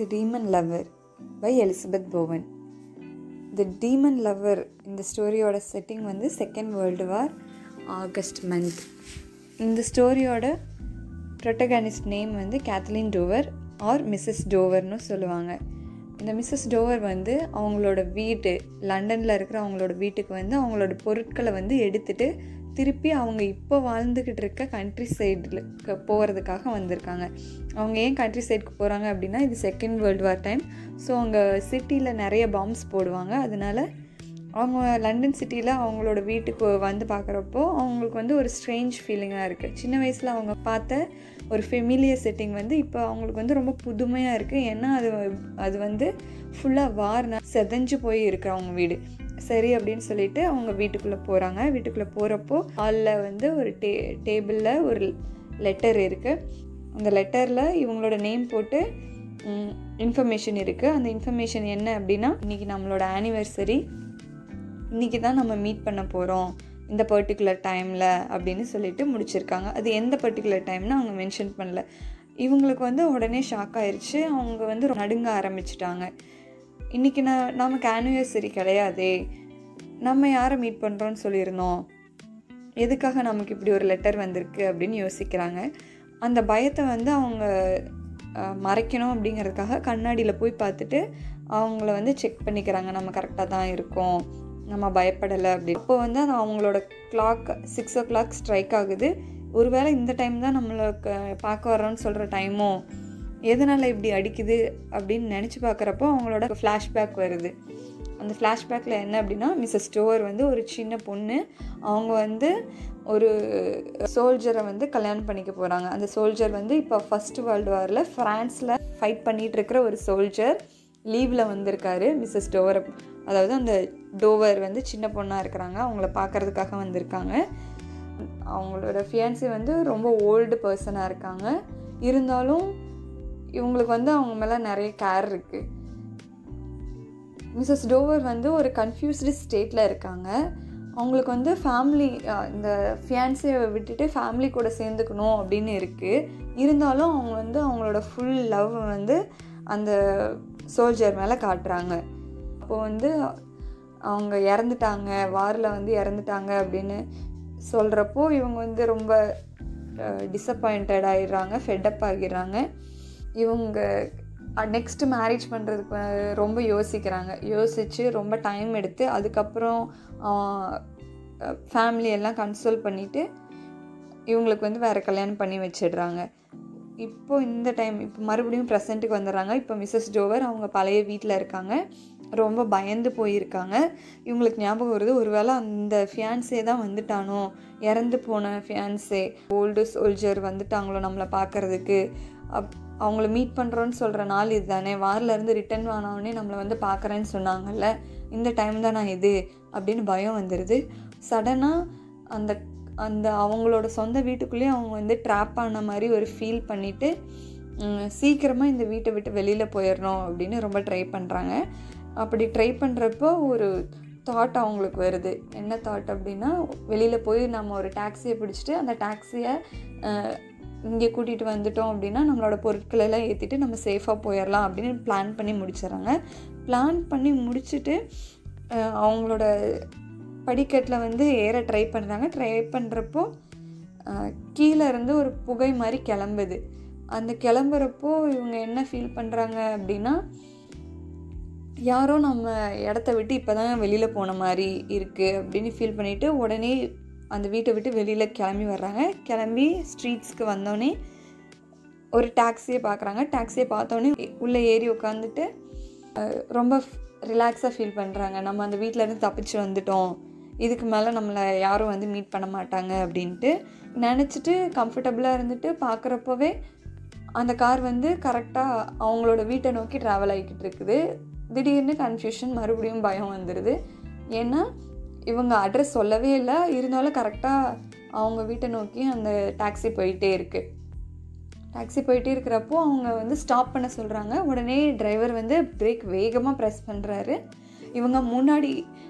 demon lover by Elizabeth Bowen the demon lover இந்த ஸ்டோரியோட setting வந்து second world war August month இந்த ஸ்டோரியோட ப்ரொட்டகானிஸ்ட் நேம் வந்து கேத்லின் டோவர் ஆர் மிஸ்ஸஸ் டோவர்னு சொல்லுவாங்க இந்த மிஸ்ஸஸ் டோவர் வந்து அவங்களோட வீட்டு லண்டனில் இருக்கிற அவங்களோட வீட்டுக்கு வந்து அவங்களோட பொருட்களை வந்து எடுத்துகிட்டு திருப்பி அவங்க இப்போ வாழ்ந்துக்கிட்டு இருக்க கண்ட்ரி சைடில் போகிறதுக்காக வந்திருக்காங்க அவங்க ஏன் கண்ட்ரி சைடுக்கு போகிறாங்க அப்படின்னா இது second world war time so அங்கே சிட்டியில் நிறைய பாம்ஸ் போடுவாங்க அதனால அவங்க லண்டன் சிட்டியில் அவங்களோட வீட்டுக்கு வந்து பார்க்குறப்போ அவங்களுக்கு வந்து ஒரு ஸ்ட்ரேஞ்ச் ஃபீலிங்காக இருக்குது சின்ன வயசில் அவங்க பார்த்த ஒரு ஃபெமிலியர் செட்டிங் வந்து இப்போ அவங்களுக்கு வந்து ரொம்ப புதுமையாக இருக்குது ஏன்னா அது அது வந்து ஃபுல்லாக வார்னா செதஞ்சு போய் இருக்கு அவங்க வீடு சரி அப்படின்னு சொல்லிட்டு அவங்க வீட்டுக்குள்ளே போகிறாங்க வீட்டுக்குள்ளே போகிறப்போ ஹாலில் வந்து ஒரு டே டேபிளில் ஒரு லெட்டர் இருக்குது அந்த லெட்டரில் இவங்களோட நேம் போட்டு இன்ஃபர்மேஷன் இருக்குது அந்த இன்ஃபர்மேஷன் என்ன அப்படின்னா இன்றைக்கி நம்மளோட ஆனிவர்சரி இன்றைக்கி தான் நம்ம மீட் பண்ண போகிறோம் இந்த பர்டிகுலர் டைமில் அப்படின்னு சொல்லிட்டு முடிச்சிருக்காங்க அது எந்த பர்டிகுலர் டைம்னு அவங்க மென்ஷன் பண்ணல இவங்களுக்கு வந்து உடனே ஷாக் ஆயிடுச்சு அவங்க வந்து நடுங்க ஆரம்பிச்சிட்டாங்க இன்றைக்கி நான் நமக்கு ஆனிவர்சரி கிடையாதே நம்ம யாரை மீட் பண்ணுறோன்னு சொல்லியிருந்தோம் எதுக்காக நமக்கு இப்படி ஒரு லெட்டர் வந்திருக்கு அப்படின்னு யோசிக்கிறாங்க அந்த பயத்தை வந்து அவங்க மறைக்கணும் அப்படிங்கிறதுக்காக கண்ணாடியில் போய் பார்த்துட்டு அவங்கள வந்து செக் பண்ணிக்கிறாங்க நம்ம கரெக்டாக தான் இருக்கோம் நம்ம பயப்படலை அப்படி இப்போ வந்து அது அவங்களோட clock six o'clock strike ஆகுது ஒருவேளை இந்த டைம் தான் நம்மளுக்கு பார்க்க வரோன்னு சொல்கிற டைமோ எதனால் இப்படி அடிக்குது அப்படின்னு நினச்சி பார்க்குறப்போ அவங்களோட ஃப்ளாஷ்பேக் வருது அந்த ஃப்ளாஷ்பேக்கில் என்ன அப்படின்னா மிஸ்ஸஸ் ஸ்டோவர் வந்து ஒரு சின்ன பொண்ணு அவங்க வந்து ஒரு சோல்ஜரை வந்து கல்யாணம் பண்ணிக்க போகிறாங்க அந்த சோல்ஜர் வந்து இப்போ ஃபஸ்ட் வேர்ல்டு வாரில் ஃப்ரான்ஸில் ஃபைட் பண்ணிகிட்டு இருக்கிற ஒரு சோல்ஜர் லீவில் வந்திருக்காரு மிஸ்ஸஸ் டோவர் அதாவது அந்த டோவர் வந்து சின்ன பொண்ணாக இருக்கிறாங்க அவங்கள பார்க்குறதுக்காக வந்திருக்காங்க அவங்களோட ஃபியான்சி வந்து ரொம்ப ஓல்டு பர்சனாக இருக்காங்க இருந்தாலும் இவங்களுக்கு வந்து அவங்க மேலே நிறைய கேர் இருக்குது மிஸ்ஸஸ் டோவர் வந்து ஒரு கன்ஃபியூஸ்டு ஸ்டேட்டில் இருக்காங்க அவங்களுக்கு வந்து ஃபேமிலி இந்த ஃபியான்சியை விட்டுட்டு ஃபேமிலி கூட சேர்ந்துக்கணும் அப்படின்னு இருக்குது இருந்தாலும் அவங்க வந்து அவங்களோட ஃபுல் லவ் வந்து அந்த சோல்ஜர் மேலே காட்டுறாங்க அப்போது வந்து அவங்க இறந்துட்டாங்க வாரில் வந்து இறந்துட்டாங்க அப்படின்னு சொல்கிறப்போ இவங்க வந்து ரொம்ப டிசப்பாயிண்டட் ஆகிடுறாங்க ஃபெட்டப் ஆகிடுறாங்க இவங்க நெக்ஸ்ட்டு மேரேஜ் பண்ணுறதுக்கு ரொம்ப யோசிக்கிறாங்க யோசித்து ரொம்ப டைம் எடுத்து அதுக்கப்புறம் ஃபேமிலி எல்லாம் கன்சோல் பண்ணிவிட்டு இவங்களுக்கு வந்து வேறு கல்யாணம் பண்ணி வச்சிடுறாங்க இப்போ இந்த டைம் இப்போ மறுபடியும் ப்ரெசண்ட்டுக்கு வந்துடுறாங்க இப்போ மிஸ்ஸஸ் டோவர் அவங்க பழைய வீட்டில் இருக்காங்க ரொம்ப பயந்து போயிருக்காங்க இவங்களுக்கு ஞாபகம் வருது ஒருவேளை அந்த ஃபியான்ஸே தான் வந்துட்டானோ இறந்து போன ஃபியான்ஸே ஓல்டு சோல்ஜர் வந்துட்டாங்களோ நம்மளை பார்க்குறதுக்கு அப் அவங்கள மீட் பண்ணுறோன்னு சொல்கிற நாள் இது தானே வாரிலேருந்து ரிட்டன் ஆனவுடனே நம்மளை வந்து பார்க்குறேன்னு சொன்னாங்கல்ல இந்த டைம் தான் நான் இது அப்படின்னு பயம் வந்துடுது சடனாக அந்த அந்த அவங்களோட சொந்த வீட்டுக்குள்ளேயே அவங்க வந்து ட்ராப் ஆன மாதிரி ஒரு ஃபீல் பண்ணிவிட்டு சீக்கிரமாக இந்த வீட்டை விட்டு வெளியில் போயிடணும் அப்படின்னு ரொம்ப ட்ரை பண்ணுறாங்க அப்படி ட்ரை பண்ணுறப்போ ஒரு தாட் அவங்களுக்கு வருது என்ன தாட் அப்படின்னா வெளியில் போய் நம்ம ஒரு டாக்ஸியை பிடிச்சிட்டு அந்த டாக்ஸியை இங்கே கூட்டிகிட்டு வந்துட்டோம் அப்படின்னா நம்மளோட பொருட்கள் எல்லாம் ஏற்றிட்டு நம்ம சேஃபாக போயிடலாம் அப்படின்னு பிளான் பண்ணி முடிச்சிடறாங்க பிளான் பண்ணி முடிச்சுட்டு அவங்களோட படிக்கட்டில் வந்து ஏற ட்ரை பண்ணுறாங்க ட்ரை பண்ணுறப்போ கீழே இருந்து ஒரு புகை மாதிரி கிளம்புது அந்த கிளம்புறப்போ இவங்க என்ன ஃபீல் பண்ணுறாங்க அப்படின்னா யாரோ நம்ம இடத்த விட்டு இப்போ தான் வெளியில் போன மாதிரி இருக்குது அப்படின்னு ஃபீல் பண்ணிவிட்டு உடனே அந்த வீட்டை விட்டு வெளியில் கிளம்பி வர்றாங்க கிளம்பி ஸ்ட்ரீட்ஸ்க்கு வந்தோடனே ஒரு டாக்ஸியை பார்க்குறாங்க டாக்ஸியை பார்த்தோன்னே உள்ளே ஏறி உட்காந்துட்டு ரொம்ப ரிலாக்ஸாக ஃபீல் பண்ணுறாங்க நம்ம அந்த வீட்டிலேருந்து தப்பிச்சு வந்துட்டோம் இதுக்கு மேலே நம்மளை யாரும் வந்து மீட் பண்ண மாட்டாங்க அப்படின்ட்டு நினச்சிட்டு கம்ஃபர்டபுளாக இருந்துட்டு பார்க்குறப்பவே அந்த கார் வந்து கரெக்டாக அவங்களோட வீட்டை நோக்கி ட்ராவல் ஆகிக்கிட்டு இருக்குது திடீர்னு கன்ஃபியூஷன் மறுபடியும் பயம் வந்துடுது ஏன்னா இவங்க அட்ரஸ் சொல்லவே இல்லை இருந்தாலும் கரெக்டாக அவங்க வீட்டை நோக்கி அந்த டாக்ஸி போயிட்டே இருக்குது டாக்ஸி போயிட்டே இருக்கிறப்போ அவங்க வந்து ஸ்டாப் பண்ண சொல்கிறாங்க உடனே டிரைவர் வந்து பிரேக் வேகமாக ப்ரெஸ் பண்ணுறாரு இவங்க முன்னாடி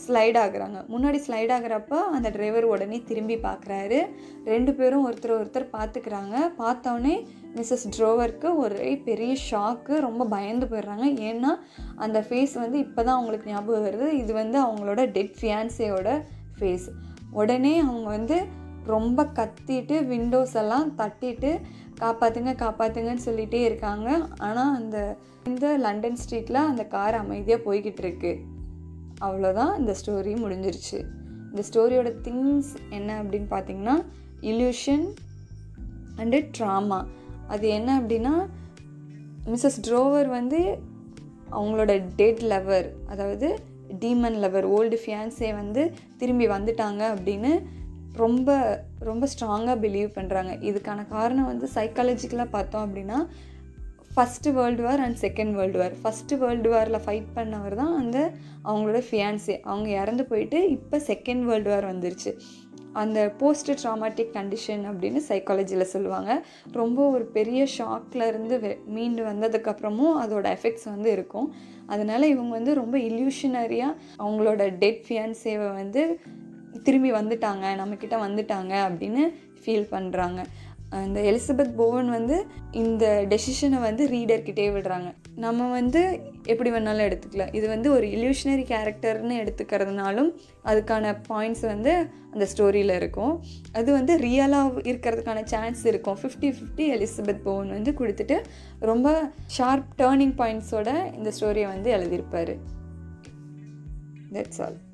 ஸ்லைட் ஆகுறாங்க முன்னாடி ஸ்லைட் ஆகுறப்ப அந்த டிரைவர் உடனே திரும்பி பார்க்குறாரு ரெண்டு பேரும் ஒருத்தர் ஒருத்தர் பார்த்துக்கிறாங்க பார்த்தோன்னே மிஸ்ஸஸ் ட்ரோவருக்கு ஒரே பெரிய ஷாக்கு ரொம்ப பயந்து போயிடுறாங்க ஏன்னா அந்த ஃபேஸ் வந்து இப்போ தான் அவங்களுக்கு ஞாபகம் வருது இது வந்து அவங்களோட டெட் ஃபியான்ஸேயோட ஃபேஸ் உடனே அவங்க வந்து ரொம்ப கத்திட்டு விண்டோஸ் எல்லாம் தட்டிட்டு காப்பாற்றுங்க காப்பாற்றுங்கன்னு சொல்லிகிட்டே இருக்காங்க ஆனால் அந்த இந்த லண்டன் ஸ்ட்ரீட்டில் அந்த கார் அமைதியாக போய்கிட்டு இருக்கு அவ்வளோதான் இந்த ஸ்டோரி முடிஞ்சிருச்சு இந்த ஸ்டோரியோட திங்ஸ் என்ன அப்படின்னு பார்த்தீங்கன்னா இல்யூஷன் அண்டு ட்ராமா அது என்ன அப்படின்னா மிஸ்ஸஸ் ட்ரோவர் வந்து அவங்களோட டெட் லவர் அதாவது டீமன் லவர் ஓல்டு ஃபியான்ஸே வந்து திரும்பி வந்துட்டாங்க அப்படின்னு ரொம்ப ரொம்ப ஸ்ட்ராங்காக பிலீவ் பண்ணுறாங்க இதுக்கான காரணம் வந்து சைக்காலஜிக்கலாக பார்த்தோம் அப்படின்னா first world war and second world war first world வாரில் ஃபைட் பண்ணவர் தான் அந்த அவங்களோட ஃபியான்ஸே அவங்க இறந்து போயிட்டு இப்போ செகண்ட் வேர்ல்டு வார் வந்துருச்சு அந்த போஸ்ட் ட்ராமாட்டிக் கண்டிஷன் அப்படின்னு சைக்காலஜியில் சொல்லுவாங்க ரொம்ப ஒரு பெரிய ஷாக்கில் இருந்து வெ மீண்டு வந்ததுக்கப்புறமும் அதோட எஃபெக்ட்ஸ் வந்து இருக்கும் அதனால் இவங்க வந்து ரொம்ப இல்யூஷனரியாக அவங்களோட டெட் ஃபியான்சேவை வந்து திரும்பி வந்துட்டாங்க நம்மக்கிட்ட வந்துட்டாங்க அப்படின்னு ஃபீல் பண்ணுறாங்க இந்த எலிசபெத் போவன் வந்து இந்த டெசிஷனை வந்து ரீடர்கிட்டே விடுறாங்க நம்ம வந்து எப்படி வேணாலும் எடுத்துக்கலாம் இது வந்து ஒரு இல்யூஷனரி கேரக்டர்னு எடுத்துக்கிறதுனாலும் அதுக்கான பாயிண்ட்ஸ் வந்து அந்த ஸ்டோரியில் இருக்கும் அது வந்து ரியலாக இருக்கிறதுக்கான சான்ஸ் இருக்கும் ஃபிஃப்டி ஃபிஃப்டி எலிசபெத் போவன் வந்து கொடுத்துட்டு ரொம்ப ஷார்ப் டேர்னிங் பாயிண்ட்ஸோட இந்த ஸ்டோரியை வந்து எழுதியிருப்பார் தட்ஸ் ஆல்